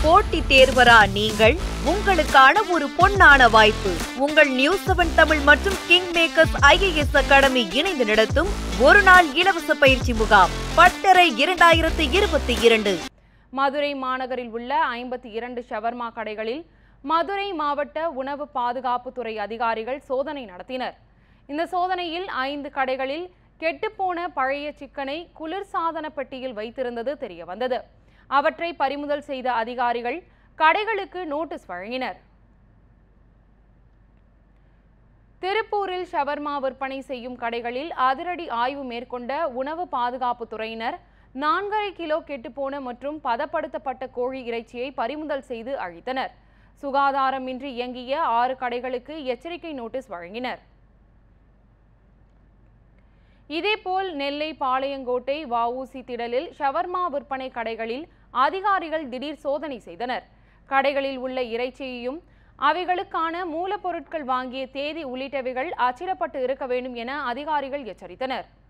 போட்டி தேர்வரா நீங்கள் உங்களுக்கான ஒரு பொன்னான வாய்ப்பு உங்கள் நியூஸ் செவன் தமிழ் மற்றும் கிங் மேக்கர்ஸ் ஐஏஎஸ் அகாடமி இணைந்து நடத்தும் ஒரு நாள் இலவச பயிற்சி முகாம் பட்டறை இரண்டாயிரத்து இருபத்தி இரண்டு மதுரை மாநகரில் உள்ள ஐம்பத்தி இரண்டு ஷவர்மா கடைகளில் மதுரை மாவட்ட உணவு பாதுகாப்புத்துறை அதிகாரிகள் சோதனை நடத்தினர் இந்த சோதனையில் ஐந்து கடைகளில் கெட்டுப்போன பழைய சிக்கனை குளிர்சாதன பெட்டியில் வைத்திருந்தது தெரியவந்தது அவற்றை பறிமுதல் செய்த அதிகாரிகள் கடைகளுக்கு நோட்டீஸ் வழங்கினர் திருப்பூரில் ஷவர்மா விற்பனை செய்யும் கடைகளில் அதிரடி ஆய்வு மேற்கொண்ட உணவு பாதுகாப்பு துறையினர் நான்கரை கிலோ கெட்டுப்போன மற்றும் பதப்படுத்தப்பட்ட கோழி இறைச்சியை பறிமுதல் செய்து அழித்தனர் சுகாதாரமின்றி இயங்கிய ஆறு கடைகளுக்கு எச்சரிக்கை நோட்டீஸ் வழங்கினர் இதேபோல் நெல்லை பாளையங்கோட்டை வஉசி திடலில் ஷவர்மா விற்பனை கடைகளில் அதிகாரிகள் திடீர் சோதனை செய்தனர் கடைகளில் உள்ள இறைச்சியையும் அவைகளுக்கான மூலப்பொருட்கள் வாங்கிய தேதி உள்ளிட்டவைகள் அச்சிடப்பட்டு இருக்க வேண்டும் என அதிகாரிகள் எச்சரித்தனர்